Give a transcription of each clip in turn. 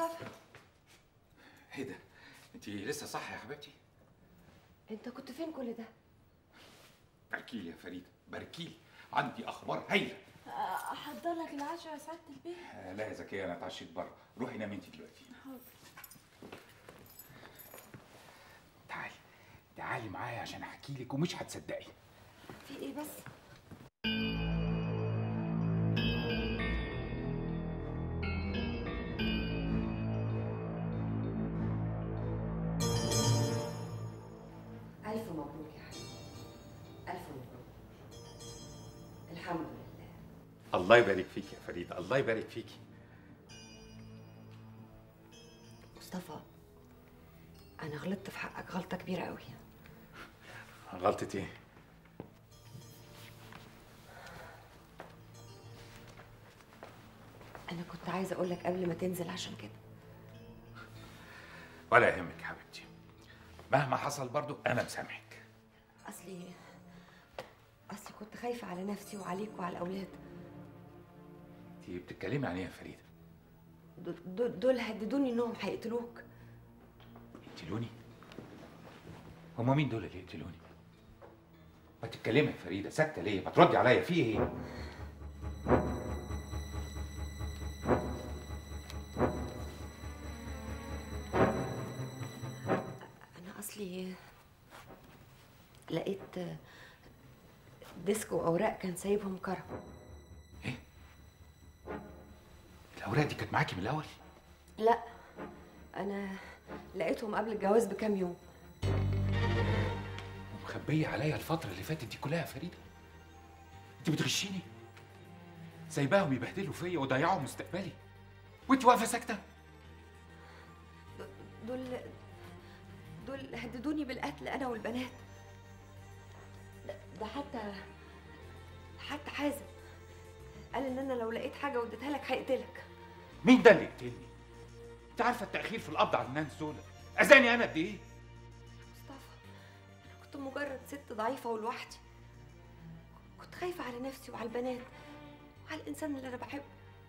مصطفى ايه ده انت لسه صح يا حبيبتي انت كنت فين كل ده باركيلي يا فريده باركيلي عندي اخبار هايله احضر لك العشاء يا سعاده البيت آه، لا يا زكيه انا اتعشيت بره روحي نامي انت دلوقتي حاضر تعالي تعالي معايا عشان احكي لك ومش هتصدقي في ايه بس ألف مبروك يا حبيبي ألف مبروك الحمد لله الله يبارك فيك يا فريده الله يبارك فيكي مصطفى أنا غلطت في حقك غلطة كبيرة أوي غلطة ايه أنا كنت عايزة أقول لك قبل ما تنزل عشان كده ولا يهمك يا حبيبتي مهما حصل برضو انا مسامحك أصلي أصلي كنت خايفة على نفسي وعليك وعلى الأولاد انت بتتكلمي عن ايه يا فريده دول- دول دول هددوني إنهم هيقتلوك يقتلوني هما مين دول اللي يقتلوني ما تتكلمي يا فريده ساكته ليه ما تردي عليا في ايه أنا أصلي لقيت ديسك وأوراق كان سايبهم كرم الاوراق دي كانت معاكي من الاول لا أنا لقيتهم قبل الجواز بكام يوم ومخبيه عليا الفتره اللي فاتت دي كلها يا فريده انت بتغشيني سايباهم يبهدلوا فيا ويضيعوا مستقبلي وانت واقفه ساكته دول دول هددوني بالقتل أنا والبنات ده- ده حتى حتى حازم قال إن أنا لو لقيت حاجة واديتها لك هيقتلك مين ده اللي يقتلني انت عارفه التاخير في القبض على الناس دول اذاني انا قد ايه كنت مجرد ست ضعيفة ولوحدي كنت خايفة على نفسي وعلى البنات وعلى الإنسان اللي أنا بحبه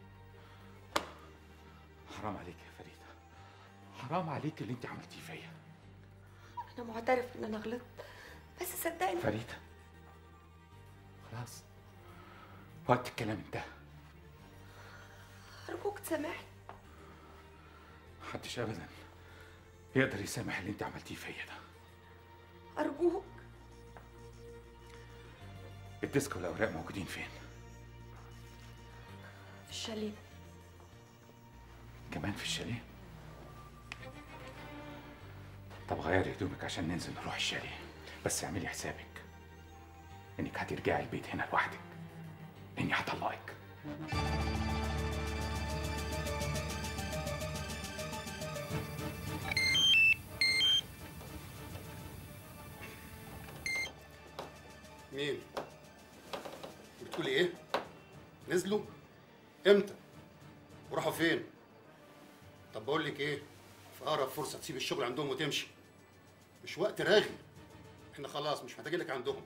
حرام عليك يا فريده حرام عليك اللي انت عملتيه فيا أنا معترف إن أنا غلطت بس صدقني فريده خلاص وقت الكلام انتهى أرجوك تسامحني محدش ابدا يقدر يسامح اللي انت عملتيه فيا ده أرجوك الديسك والاوراق موجودين فين في الشاليه كمان في الشاليه طب غيري هدومك عشان ننزل نروح الشاليه بس اعملي حسابك انك هترجعي البيت هنا لوحدك اني هطلقك مين؟ بتقولي ايه؟ نزلوا؟ امتى؟ وراحوا فين؟ طب بقول لك ايه؟ في اقرب فرصه تسيب الشغل عندهم وتمشي. مش وقت راغي. احنا خلاص مش محتاجين لك عندهم.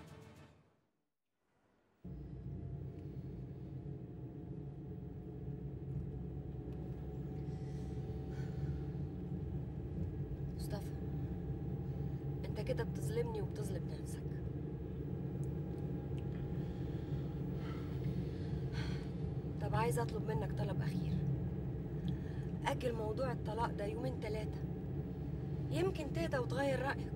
مصطفى أنت كده بتظلمني وبتظلم نفسك طب عايز أطلب منك طلب أخير أجل موضوع الطلاق ده يومين ثلاثة يمكن تهدى وتغير رأيك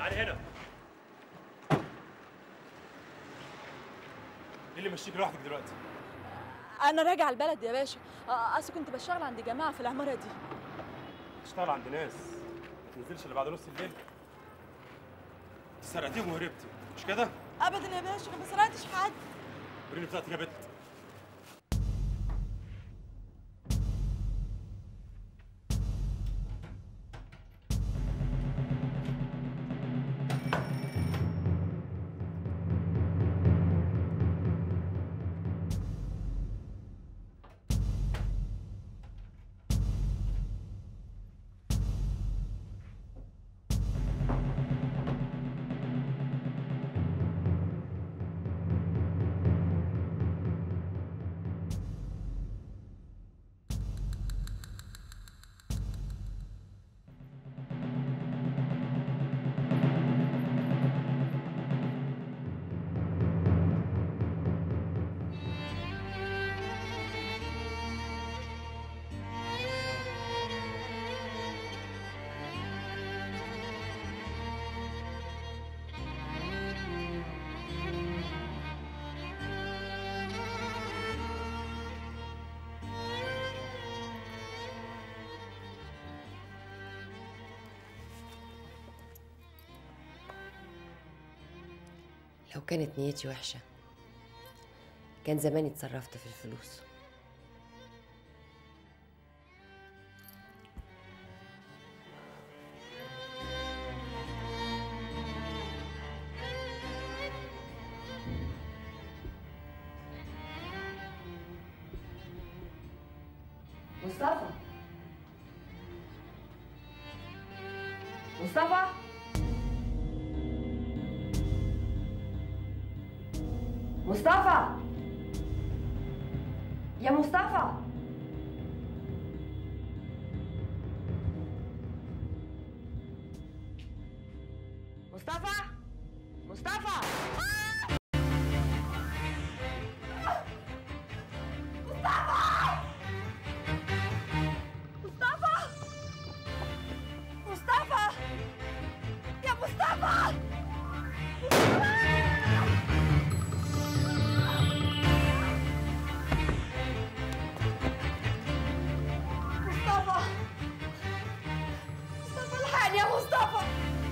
تعالي هنا ايه اللي مشيك لوحدك دلوقتي انا راجعه البلد يا باشا آه، اصل كنت بشتغل عند جماعه في العماره دي تشتغل عند ناس ما تنزلش الا بعد نص الليل انت سرقتيهم وهربتي مش كده ابدا يا باشا انا ما سرقتش حد وريني بتاعتك يا بت لو كانت نيتي وحشة كان زماني اتصرفت في الفلوس مصطفى مصطفى مصطفى يا مصطفى مصطفى مصطفى مصطفى مصطفى يا مصطفى مصطفى مصطفى الحقني يا مصطفى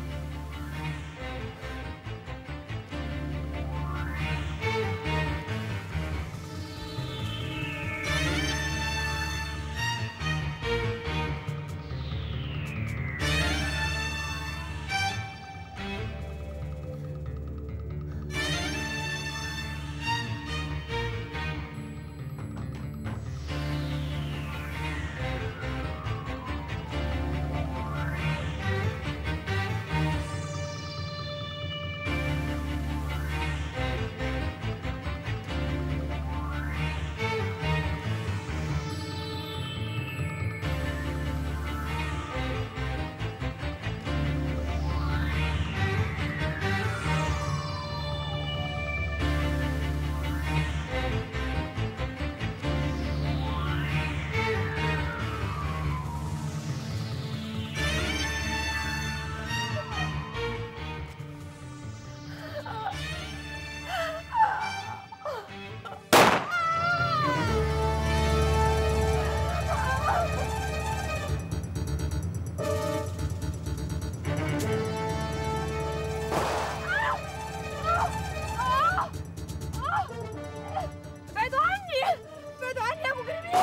ابعدوا عني ابعدوا عني يا مجرمين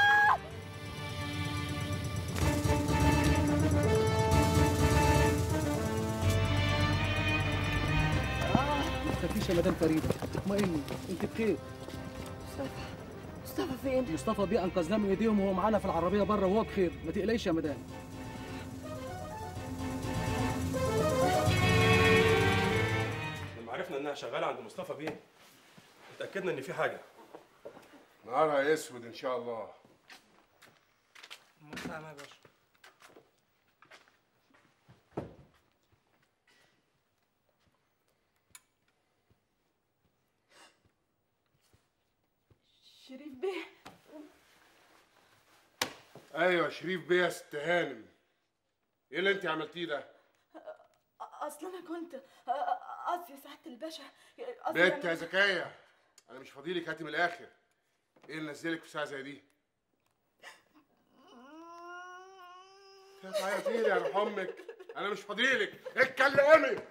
ما تخافيش يا مدام فريده اطمئني انت بخير مصطفى مصطفى فين مصطفى بيه انقذناه من ايديهم وهو معانا في العربيه بره وهو بخير ما تقلقيش يا مدام لما عرفنا انها شغاله عند مصطفى بيه اتاكدنا ان في حاجه نهارها اسود ان شاء الله مفهوم يا باشا شريف بيه ايوه شريف بيه يا ست هانم ايه اللي انت عملتيه ده اصل انا كنت آه، آه، قصدي يا سعاده الباشا قصدي بنت يعني- يا زكية انا مش فاضيلك هاتي من الاخر ايه اللي نزلك في ساعه زي دي تعيطي لي يا روح امك انا مش فاضيلك اتكلمي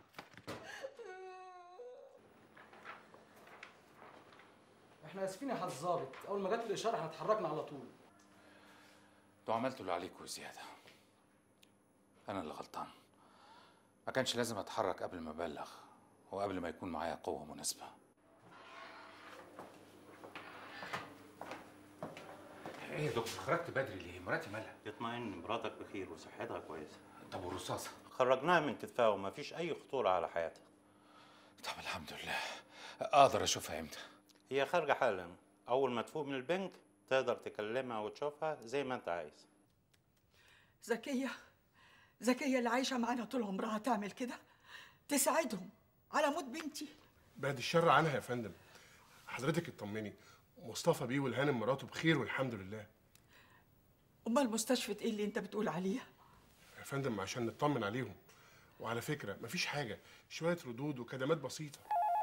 احنا اسفين يا حاج الظابط اول ما جت الاشاره احنا اتحركنا على طول انتوا عملتوا اللي عليكم وزياده انا اللي غلطان ما كانش لازم اتحرك قبل ما ابلغ وقبل ما يكون معايا قوه مناسبه ايه يا دكتور خرجت بدري ليه مراتي مالها يطمئن مراتك بخير وصحتها كويسه طب والرصاصه خرجناها من كتفها وما فيش اي خطوره على حياتها طب الحمد لله اقدر اشوفها امتى هي خارجه حالا اول ما تفوق من البنك تقدر تكلمها وتشوفها زي ما انت عايز زكية زكية اللي عايشة معانا طول عمرها تعمل كده تساعدهم على موت بنتي بعد الشر عنها يا فندم حضرتك اطمني مصطفى بيه والهانم مراته بخير والحمد لله أمال مستشفى إيه اللي أنت بتقول عليها؟ يا فندم عشان نطمن عليهم وعلى فكره مفيش حاجه شويه ردود وكدمات بسيطه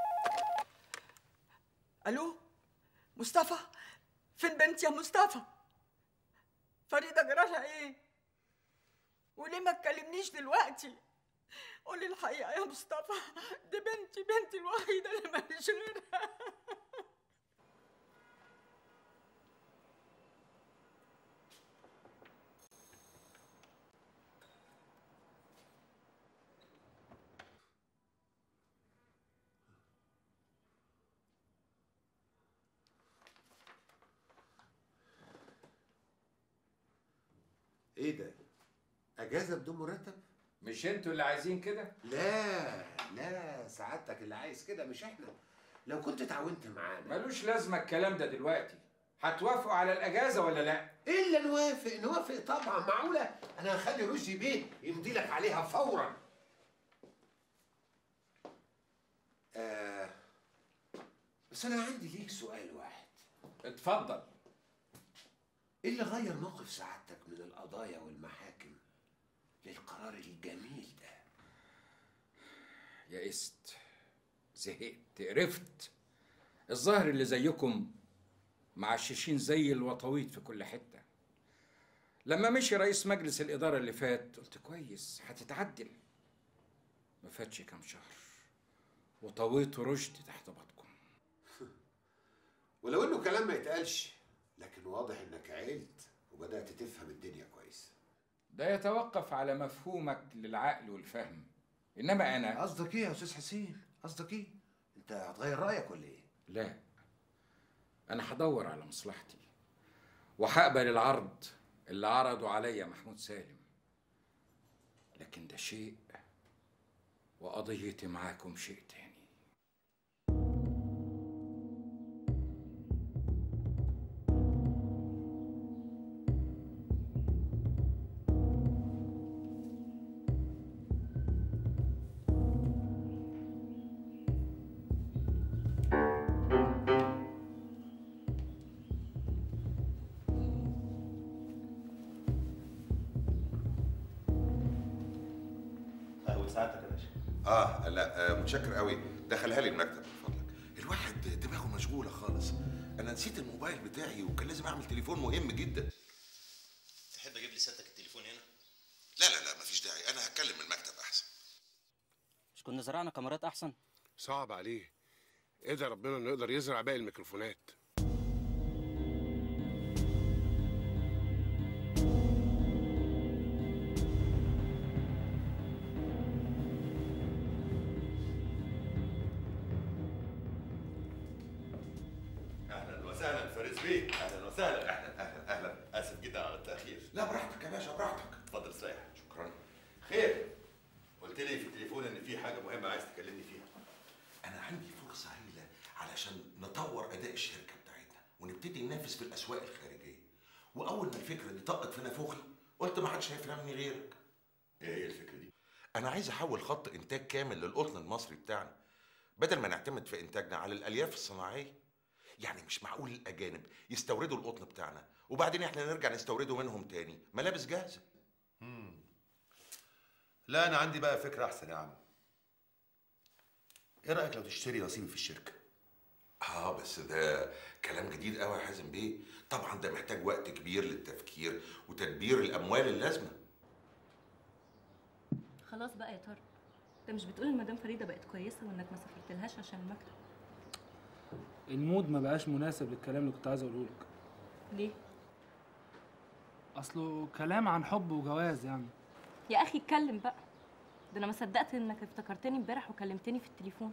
ألو مصطفى فين بنتي يا مصطفى؟ فريدة جرالها إيه؟ وليه ما تكلمنيش دلوقتي؟ قولي الحقيقة يا مصطفى دي بنتي بنتي الوحيدة اللي ماليش غيرها ايه ده؟ اجازه بدون مرتب؟ مش انتوا اللي عايزين كده لا لا سعادتك اللي عايز كده مش احنا لو كنت اتعاونت معانا ملوش لازمه الكلام ده دلوقتي هتوافقوا على الاجازه ولا لا الا نوافق نوافق طبعا معقوله انا هخلي رشدي بيه يمضي لك عليها فورا آه بس انا عندي ليك سؤال واحد اتفضل ايه اللي غير موقف سعادتك من القضايا والمحاكم للقرار الجميل ده يئست زهقت قرفت الظاهر اللي زيكم معششين زي الوطويط في كل حتة لما مشي رئيس مجلس الإدارة اللي فات قلت كويس هتتعدل ما فاتش كام شهر وطويت رشد تحت بطكم ولو انه كلام ما يتقالش لكن واضح انك عقلت وبدات تفهم الدنيا كويس ده يتوقف على مفهومك للعقل والفهم إنما أنا قصدك ايه يا استاذ حسين قصدك ايه انت هتغير رايك ولا ايه لا أنا هدور على مصلحتي وهقبل العرض اللي عرضه عليا محمود سالم لكن ده شيء وقضيتي معاكم شيء تاني قهوه ساعتك يا باشا اه لا آه متشكر قوي دخلها لي المكتب من فضلك الواحد دماغه مشغوله خالص انا نسيت الموبايل بتاعي وكان لازم اعمل تليفون مهم جدا تحب اجيب لي سيادتك التليفون هنا لا لا لا مفيش داعي انا هتكلم من المكتب احسن مش كنا زرعنا كاميرات احسن صعب عليه ادعي ربنا انه يقدر يزرع باقي الميكروفونات اهلا وسهلا فارس بيه اهلا وسهلا اهلا اهلا اهلا اسف جدا على التاخير لا براحتك يا باشا براحتك اتفضل استريح شكرا خير قلت لي في التليفون ان في حاجه مهمه عايز تكلمني فيها انا عندي فرصه هايله علشان نطور اداء الشركه بتاعتنا ونبتدي ننافس في الاسواق الخارجيه واول ما الفكره دي طقت في نافوخي قلت ما حدش هيفهمني غيرك ايه هي الفكره دي انا عايز احول خط انتاج كامل للقطن المصري بتاعنا بدل ما نعتمد في انتاجنا على الالياف الصناعيه يعني مش معقول الاجانب يستوردوا القطن بتاعنا وبعدين احنا نرجع نستورده منهم تاني ملابس جاهزه لا انا عندي بقى فكره احسن يا عم ايه رايك لو تشتري نصيبي في الشركه اه بس ده كلام جديد قوي يا حازم بيه طبعا ده محتاج وقت كبير للتفكير وتدبير الاموال اللازمه خلاص بقى يا طارق انت مش بتقول المدام فريده بقت كويسه وانك ما سافرتلهاش عشان المكتب المود ما بقاش مناسب للكلام اللي كنت عايز اقوله لك ليه اصله كلام عن حب وجواز يعني يا اخي اتكلم بقى ده انا ما صدقت انك افتكرتني امبارح وكلمتني في التليفون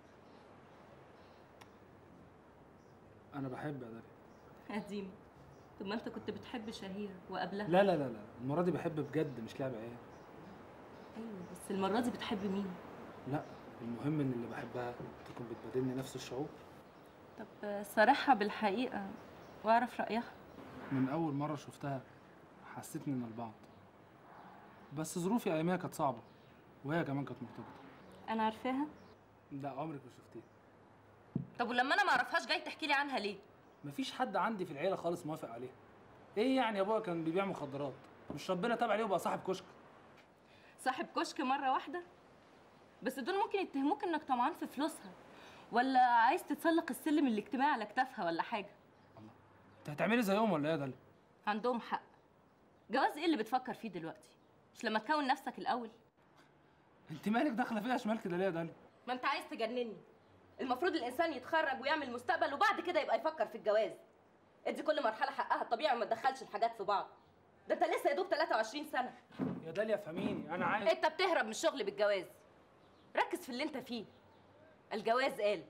انا بحب يا داليا قديم طب ما انت كنت بتحب شهير وقبلها لا لا لا لا المره دي بحب بجد مش لعب عيال ايوه بس المره دي بتحب مين لا المهم ان اللي بحبها تكون بتبادلني نفس الشعور طب صارحها بالحقيقه واعرف رايها من اول مره شفتها حسيت اننا لبعض بس ظروفي اياميها كانت صعبه وهي كمان كانت مرتبطه انا عارفاها لا عمرك ما شفتيها طب ولما انا ما اعرفهاش جاي تحكي لي عنها ليه مفيش حد عندي في العيله خالص موافق عليها ايه يعني ابويا كان بيبيع مخدرات مش ربنا تاب عليه وبقى صاحب كشك صاحب كشك مره واحده بس دول ممكن يتهموك انك طمعان في فلوسها ولا عايز تتسلق السلم الاجتماعي على كتافها ولا حاجه انت هتعملي زيهم ولا ايه يا داليا عندهم حق جواز ايه اللي بتفكر فيه دلوقتي مش لما تكون نفسك الاول انت مالك داخله فيها شمال كده ليه يا داليا ما انت عايز تجنني المفروض الانسان يتخرج ويعمل مستقبل وبعد كده يبقى يفكر في الجواز ادي كل مرحله حقها الطبيعي وما تدخلش الحاجات في بعض ده انت لسه يا دوب 23 سنه يا داليا فهميني انا عايز انت بتهرب من الشغل بالجواز ركز في اللي انت فيه الجواز قال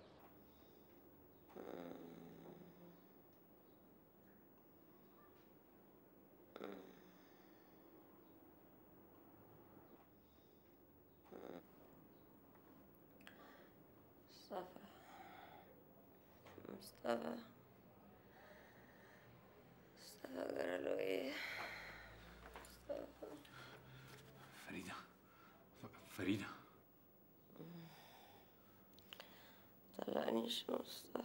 مصطفى مصطفى مصطفى جراله ايه مصطفى فريدة ف- فريدة طلعنيش يا مصطفى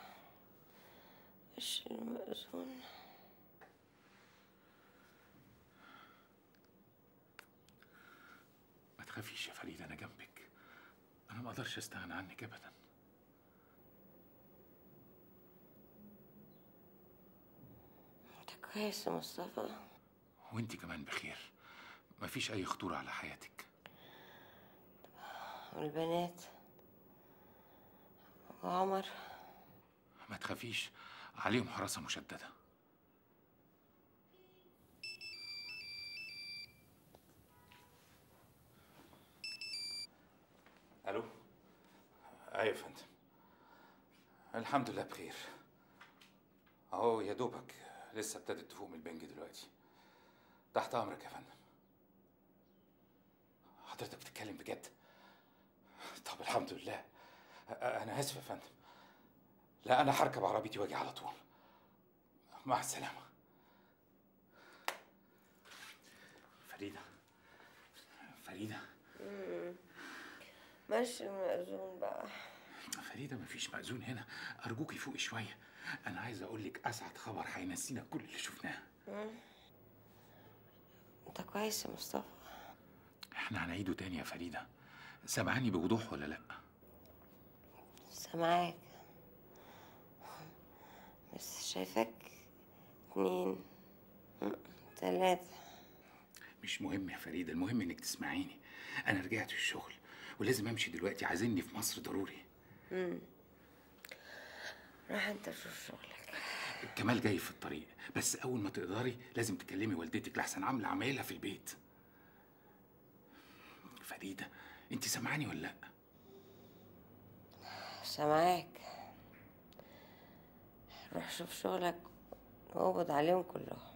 وش المأذون ما تخافيش يا فريدة أنا جنبك أنا ما أقدرش أستغنى عنك أبدا انت كويس يا مصطفى وأنت كمان بخير مفيش أي خطورة على حياتك والبنات وعمر ما تخافيش عليهم حراسة مشددة ألو أيوة يا فندم الحمد لله بخير أهو يا دوبك لسه ابتدت تفوق من البنج دلوقتي تحت أمرك يا فندم حضرتك بتتكلم بجد طب الحمد لله أ- أنا آسف يا فندم لا أنا هركب عربيتي وأجي على طول مع السلامة فريدة فريدة مم. ماشي المأذون بقى فريدة مفيش مأذون هنا أرجوكي فوقي شوية أنا عايز أقول لك أسعد خبر هينسينا كل اللي شفناه مم. انت كويس يا مصطفى إحنا هنعيده تاني يا فريدة سامعاني بوضوح ولا لأ؟ سامعاك بس شايفاك اتنين مم، تلاتة مش مهم يا فريدة المهم إنك تسمعيني أنا رجعت الشغل ولازم أمشي دلوقتي عايزيني في مصر ضروري مم. روح انت شوف شغلك كمال جاي في الطريق بس أول ما تقدري لازم تكلمي والدتك لحسن عاملة عمايلها في البيت فريدة أنت سامعاني ولا لأ؟ سامعاك روح شوف شغلك واقبض عليهم كلهم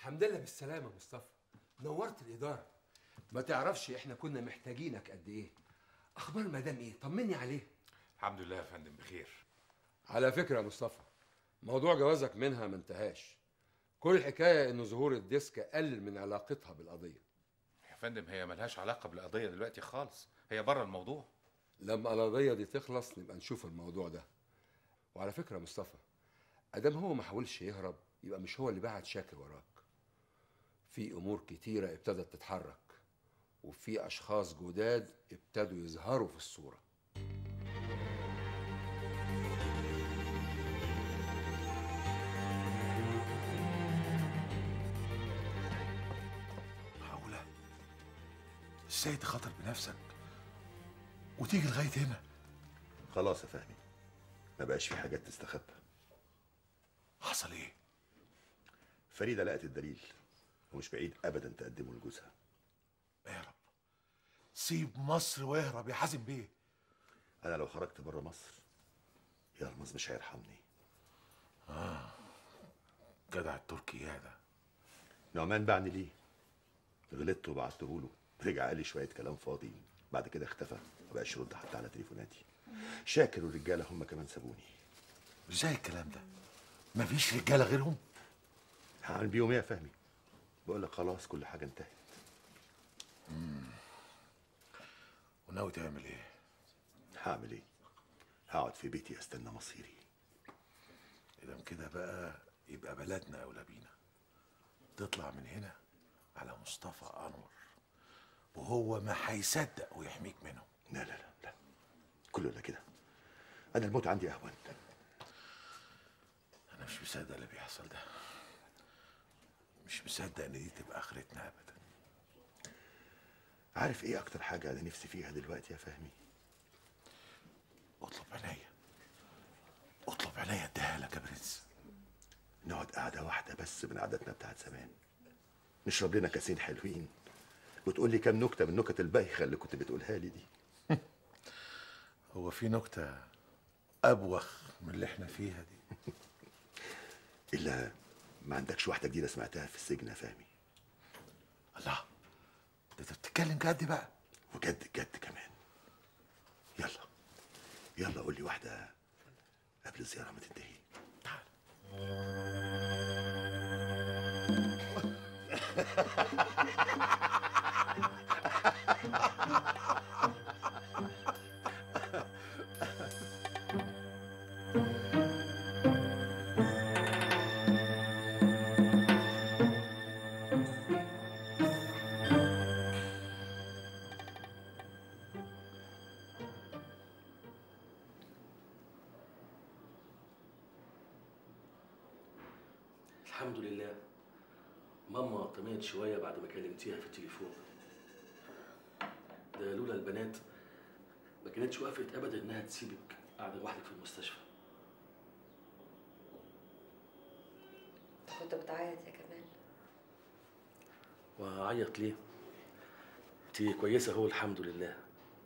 الحمد لله بالسلامة مصطفى نورت الإدارة ما تعرفش احنا كنا محتاجينك قد ايه أخبار المدام ايه طمني عليه الحمد لله يا فندم بخير على فكرة يا مصطفى موضوع جوازك منها ما انتهاش كل الحكاية إن ظهور الديسك قلل من علاقتها بالقضية يا فندم هي ملهاش علاقة بالقضية دلوقتي خالص هي بره الموضوع لما القضية دي تخلص نبقى نشوف الموضوع ده وعلى فكرة يا مصطفى أدام هو ما حاولش يهرب يبقى مش هو اللي بعت شاكر وراك في أمور كتيرة ابتدت تتحرك وفي أشخاص جداد ابتدوا يظهروا في الصورة معقولة؟ ازاي تخاطر بنفسك وتيجي لغاية هنا؟ خلاص يا فهمي ما بقاش في حاجات تستخبى حصل ايه؟ فريدة لقت الدليل ومش بعيد أبدا تقدمه لجوزها اهرب سيب مصر واهرب يا حازم بيه أنا لو خرجت بره مصر يلمظ مش هيرحمني اه جدع التركي يا ده نعمان باعني ليه غلطت وبعته له رجع قال لي شويه كلام فاضي بعد كده اختفى ما بقاش يرد حتى على تليفوناتي شاكر والرجاله هم كمان سابوني ازاي الكلام ده مفيش رجاله غيرهم هعمل بيهم ايه يا فهمي بقول لك خلاص كل حاجه انتهت وناوي تعمل ايه هعمل ايه هقعد في بيتي استنى مصيري اذا كده بقى يبقى بلدنا اولى بينا تطلع من هنا على مصطفى انور وهو ما هيصدق ويحميك منه لا لا لا لا كله لا كده انا الموت عندي اهون انا مش مصدق اللي بيحصل ده مش مصدق ان دي تبقى اخرتنا ابدا عارف ايه اكتر حاجه انا نفسي فيها دلوقتي يا فهمي اطلب عينيا اطلب عينيا اديها لك يا برنس نقعد قعده واحده بس من عاداتنا بتاعت زمان نشرب لنا كاسين حلوين وتقول لي كام نكته من النكت البايخه اللي كنت بتقولها لي دي هو في نكته ابوخ من اللي احنا فيها دي الا ما عندكش واحده جديده سمعتها في السجن يا فهمي الله ده انت بتتكلم جد بقى وجد جد كمان يلا يلا قول لي واحده قبل الزياره ما تنتهي الحمد لله ماما طمنت شوية بعد ما كلمتيها في التليفون ده لولا البنات ما كانتش وافقت أبدا إنها تسيبك قاعدة لوحدك في المستشفى كنت بتعيط يا كمال وأعيط ليه؟ أنت كويسة أهو الحمد لله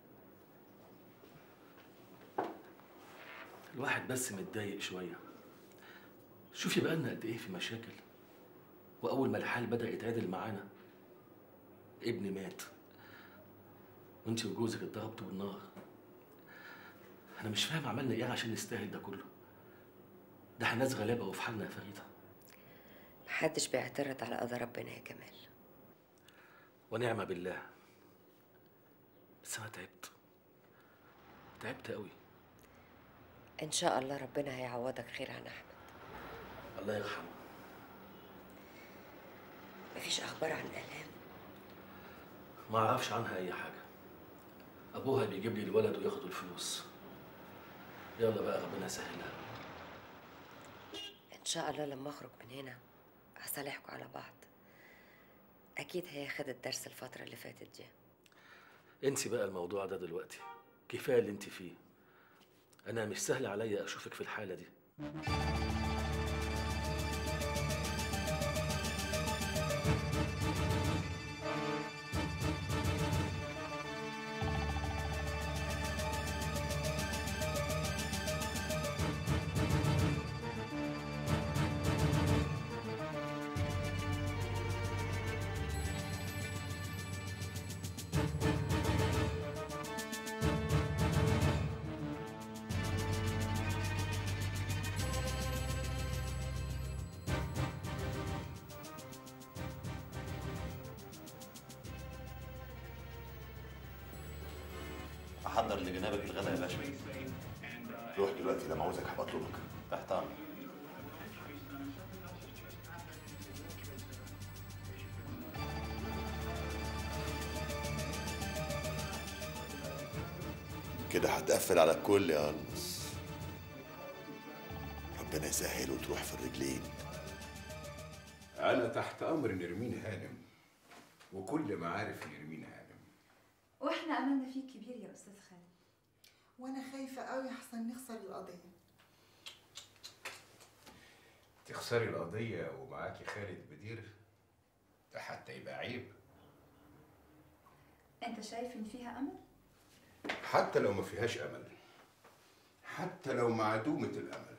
الواحد بس متضايق شوية شوفي بقالنا قد إيه في مشاكل وأول ما الحال بدأ يتعدل معانا ابني مات وانت وجوزك اتضربتوا بالنار انا مش فاهم عملنا ايه عشان نستاهل ده كله ده احنا ناس غلابه وفي حالنا يا فريده محدش بيعترض على قضاء ربنا يا كمال ونعم بالله بس انا تعبت تعبت قوي ان شاء الله ربنا هيعوضك خير عن احمد الله يرحمه مفيش اخبار عن الام ما اعرفش عنها اي حاجه ابوها بيجيب لي الولد وياخد الفلوس يلا بقى ربنا يسهلها ان شاء الله لما اخرج من هنا هصالحكوا على بعض اكيد هي خدت درس الفتره اللي فاتت دي انسي بقى الموضوع ده دلوقتي كفايه اللي انت فيه انا مش سهل عليا اشوفك في الحاله دي احضر لجنابك الغداء يا باشا روح دلوقتي لما عاوزك هبقى اطلبك تحت امرك كده هتقفل على الكل يا انس ربنا يسهل وتروح في الرجلين أنا تحت أمر نرمين هانم وكل معارف نرمين هانم واحنا املنا فيك كبير يا استاذ خالد وانا خايفه قوي احسن نخسر القضيه تخسري القضية ومعاكي خالد بدير ده حتى يبقى عيب انت شايف ان فيها امل حتى لو ما فيهاش أمل حتى لو معدومة الأمل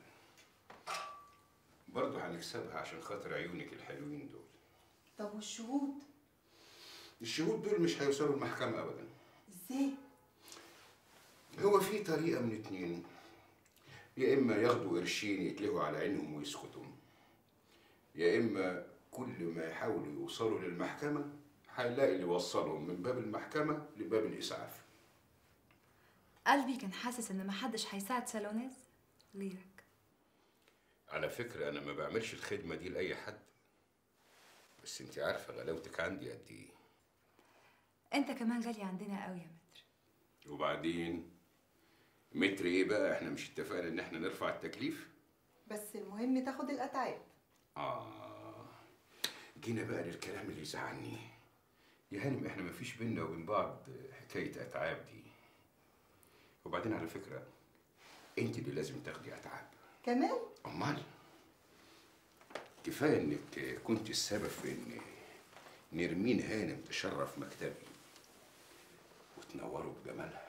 برضه هنكسبها عشان خاطر عيونك الحلوين دول طب والشهود الشهود دول مش هيوصلوا المحكمة أبدا ازاي هو في طريقة من اتنين يا إما ياخدوا قرشين يتلهوا على عينهم ويسكتوا يا إما كل ما يحاولوا يوصلوا للمحكمة هيلاقي اللي يوصلهم من باب المحكمة لباب الإسعاف قلبي كان حاسس ان محدش هيساعد سالونيز غيرك على فكرة أنا ما بعملش الخدمة دي لأي حد بس أنت عارفة غلاوتك عندي قد إيه انت كمان غالي عندنا قوي يا متر وبعدين متر إيه بقى إحنا مش اتفقنا إن إحنا نرفع التكليف؟ بس المهم تاخد الاتعاب آه جينا بقى للكلام اللي يزعلني يا هانم إحنا مفيش بينا وبين بعض حكاية أتعاب دي وبعدين على فكرة أنت اللي لازم تاخدي أتعاب كمان أمال كفاية إنك كنت السبب في إن نرمين هانم تشرف مكتبي وتنوروا بجمالها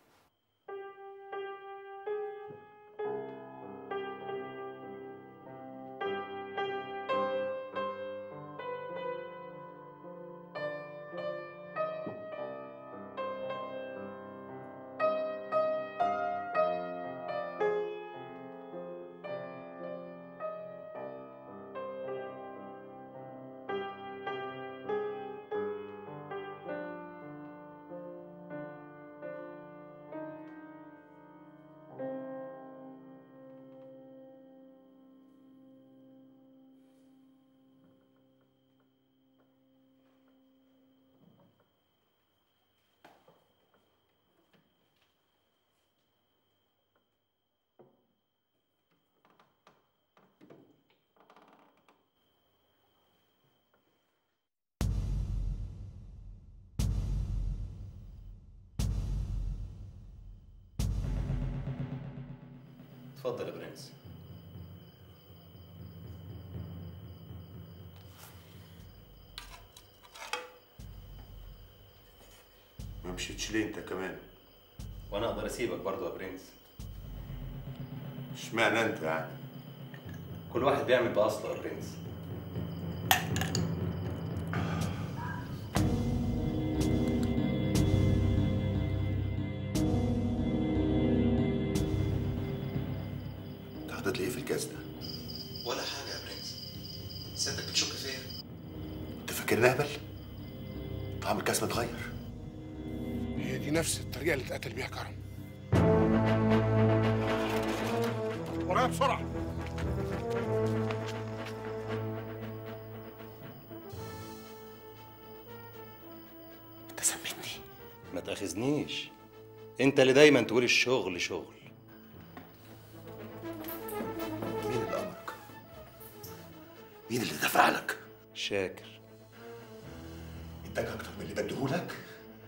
اتفضل يا برنس ما مشيتش ليه انت كمان وانا اقدر اسيبك برضه يا برنس اشمعنى انت يعني كل واحد بيعمل باصله يا برنس انت حاطط لي ايه في الكاس ده ولا حاجه يا برنس سيادتك بتشك فيا انت فاكرني اهبل طعم الكاس متغير هي دي نفس الطريقه اللي اتقتل بيها كرم ورايا بسرعه انت سميتني ما تاخذنيش انت اللي دايما تقول الشغل شغل مين اللي امرك مين اللي دفع لك شاكر اداك اكتر من اللي بديهولك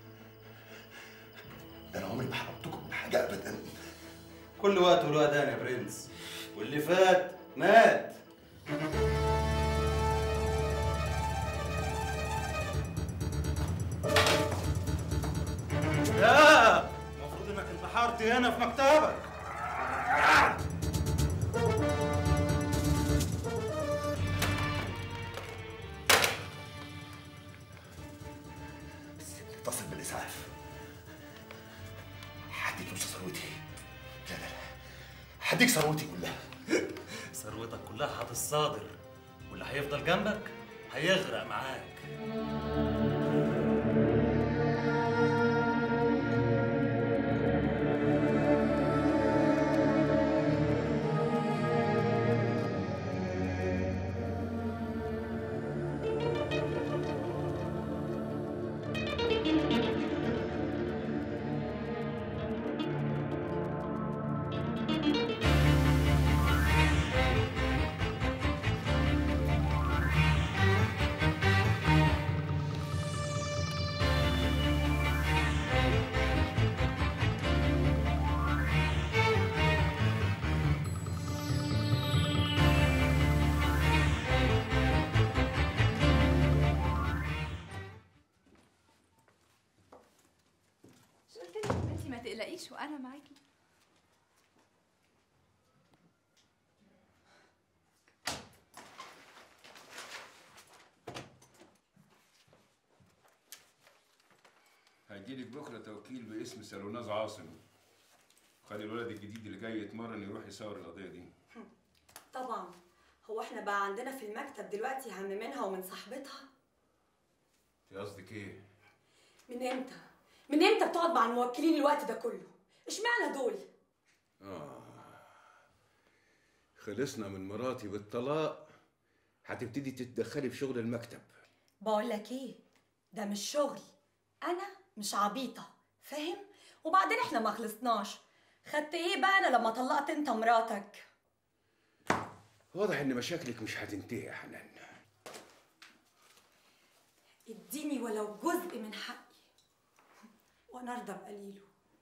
ده انا عمري ما حرمتكم من حاجه ابدا كل وقت وله اذان يا برنس واللي فات مات لا المفروض انك انتحرت هنا في مكتبك اتصل بالاسعاف هديك نص ثروتي لا لا لا هديك ثروتي كلها ثروتك كلها هتتصادر واللي هيفضل جنبك هيغرق معاك ما تقلقيش وانا معاكي هيجيلك بكره توكيل باسم سالوناز عاصم خلي الولد الجديد اللي جاي يتمرن يروح يصور القضيه دي طبعا هو احنا بقى عندنا في المكتب دلوقتي هم منها ومن صاحبتها انت قصدك ايه من امتى من امتى بتقعد مع الموكلين الوقت ده كله اشمعنى دول اه خلصنا من مراتي بالطلاق هتبتدي تتدخلي في شغل المكتب بقول لك ايه ده مش شغل انا مش عبيطه فاهم وبعدين احنا ما خلصناش خدت ايه بقى انا لما طلقت انت مراتك واضح ان مشاكلك مش هتنتهي يا حنان اديني ولو جزء من حقي وانا ارضى بقليله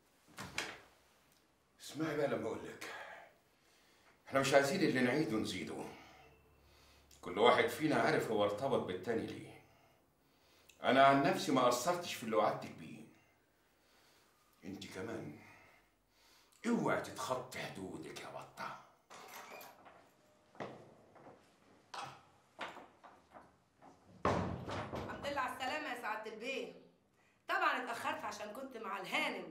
اسمعي بقى لما اقول لك احنا مش عايزين اللي نعيده ونزيده كل واحد فينا عارف هو ارتبط بالتاني ليه انا عن نفسي ما قصرتش في اللي وعدتك بيه انت كمان اوعي تتخطي حدودك يا بطه الحمد لله على السلامة يا سعادة البيه طبعا اتأخرت عشان كنت مع الهانم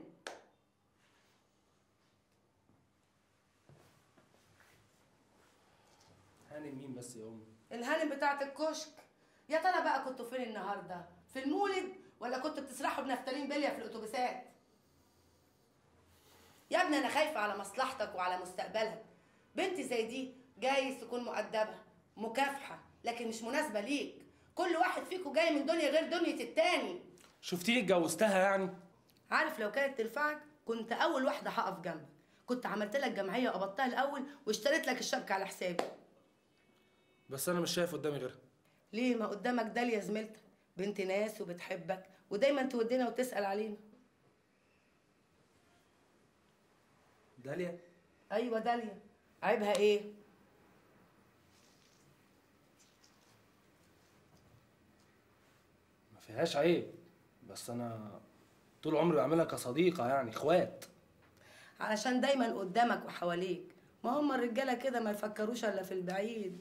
هانم مين بس يا امي الهانم بتاعة الكشك يا ترى بقى كنتوا فين النهاردة في المولد ولا كنتوا بتسرحوا بنفتالين بلية في الأتوبيسات يا ابني أنا خايفة على مصلحتك وعلى مستقبلها بنت زي دي جايز تكون مؤدبة مكافحة لكن مش مناسبة ليك كل واحد فيكم جاي من دنيا غير دنيا التاني شفتيني اتجوزتها يعني عارف لو كانت تنفعك كنت اول واحده هقف جنبك كنت عملت لك جمعيه وقبضتها الاول واشتريت لك الشبكه على حسابي بس انا مش شايف قدامي غيرها ليه ما قدامك داليا زميلتك بنت ناس وبتحبك ودايما تودينا وتسال علينا داليا ايوه داليا عيبها ايه ما فيهاش عيب بس انا طول عمري بعملها كصديقه يعني اخوات علشان دايما قدامك وحواليك ما هم الرجاله كده ما يفكروش الا في البعيد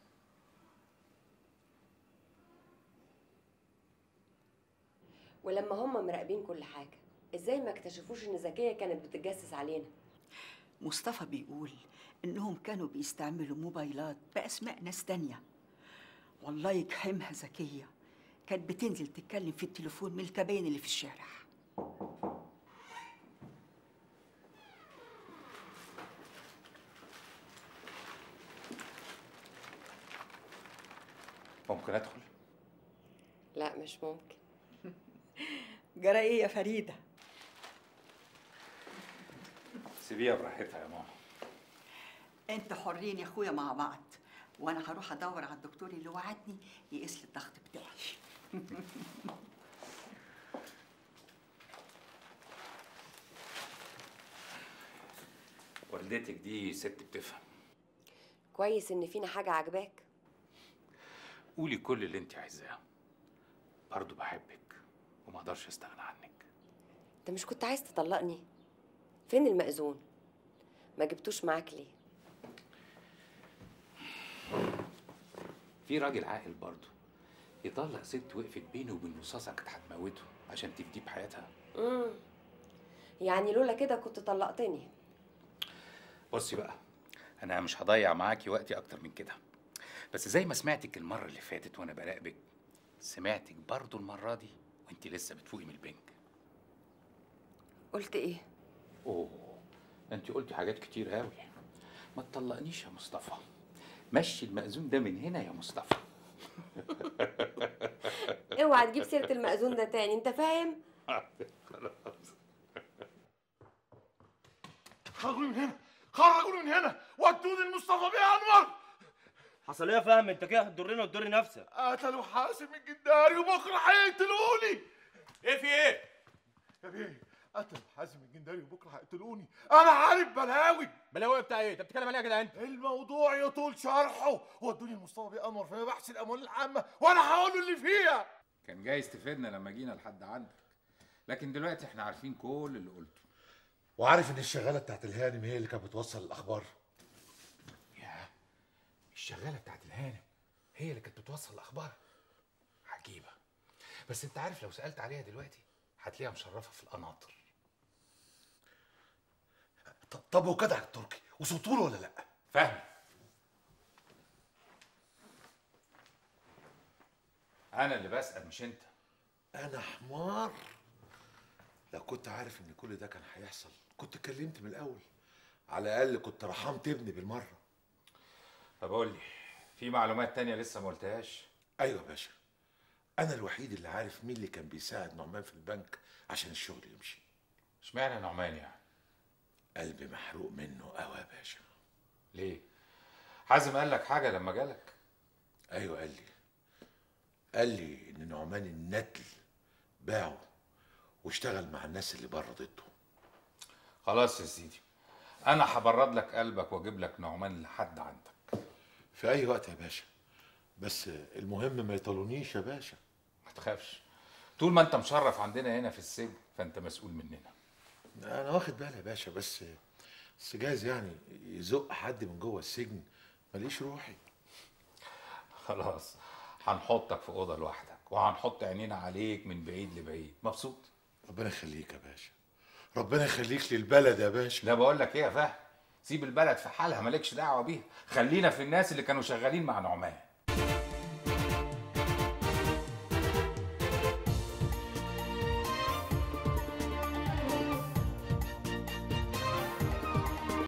ولما هم مراقبين كل حاجه ازاي ما اكتشفوش ان زكيه كانت بتتجسس علينا مصطفى بيقول إنهم كانوا بيستعملوا موبايلات بأسماء ناس تانية والله يجحمها زكية كانت بتنزل تتكلم في التليفون من الكباين اللي في الشارع ممكن ادخل لا مش ممكن جرى ايه يا فريده سيبيها براحتها يا ماما انتوا حرين يا اخويا مع بعض وانا هروح ادور على الدكتور اللي وعدني يقيس لي الضغط بتاعي والدتك دي ست بتفهم كويس ان فينا حاجه عجباك قولي كل اللي انت عايزاه برضه بحبك وما اقدرش استغنى عنك انت مش كنت عايز تطلقني فين المأذون ما جبتوش معاك ليه في راجل عاقل برضه يطلق ست وقفت بينه وبين رصاصة كانت هتموته عشان تفديه بحياتها امم يعني لولا كده كنت طلقتني بصي بقى انا مش هضيع معاكي وقتي اكتر من كده بس زي ما سمعتك المره اللي فاتت وانا براقبك سمعتك برضو المره دي وانت لسه بتفوقي من البنك قلت ايه اوه انت قلتي حاجات كتير قوي ما تطلقنيش يا مصطفى مشي المأذون ده من هنا يا مصطفى اوعى تجيب سيره المأذون ده تاني انت فاهم خلاص خرجوني من هنا خرجوني من هنا ودوني المصطفى بيه انور حصل ايه يا فهم انت كده هتضرنا وتضر نفسك قتلوا حاسم الجداري وبكره هيقتلوني ايه في ايه يا بيه قتلوا حازم الجنداري وبكره هيقتلوني انا عارف بلاوي بلاوي بتاع ايه انت بتتكلم عليها يا جدعان الموضوع يطول شرحه ودوني المصطفى بيه انور في بحث الاموال العامه وانا هقول له اللي فيها كان جاي يستفيدنا لما جينا لحد عندك لكن دلوقتي احنا عارفين كل اللي قلته وعارف ان الشغاله بتاعت الهانم هي اللي كانت بتوصل الاخبار يا الشغاله بتاعت الهانم هي اللي كانت بتوصل الاخبار عجيبه بس انت عارف لو سالت عليها دلوقتي هتلاقيها مشرفه في القناطر ط- طب وجدع التركي وصوتوا له ولا لا فهمي انا اللي بسال مش انت انا حمار لو كنت عارف ان كل ده كان هيحصل كنت اتكلمت من الاول على الاقل كنت رحمت ابني بالمره طب قول لي في معلومات تانية لسه ما قلتهاش ايوه يا باشا انا الوحيد اللي عارف مين اللي كان بيساعد نعمان في البنك عشان الشغل يمشي اشمعنى نعمان يعني قلبي محروق منه قوي يا باشا ليه حازم قال لك حاجه لما جالك ايوه قال لي قال لي ان نعمان الندل باعه واشتغل مع الناس اللي بره ضده خلاص يا سيدي انا هبرد لك قلبك واجيب لك نعمان لحد عندك في اي وقت يا باشا بس المهم ما يطلونيش يا باشا ما تخافش طول ما انت مشرف عندنا هنا في السجن فانت مسؤول مننا انا واخد بالي يا باشا بس بس جايز يعني يزق حد من جوه السجن ماليش روحي خلاص هنحطك في اوضه لوحدك وهنحط عينينا عليك من بعيد لبعيد مبسوط ربنا يخليك يا باشا ربنا يخليك للبلد يا باشا لا بقول لك ايه يا فهد سيب البلد في حالها مالكش دعوه بيها خلينا في الناس اللي كانوا شغالين مع نعمان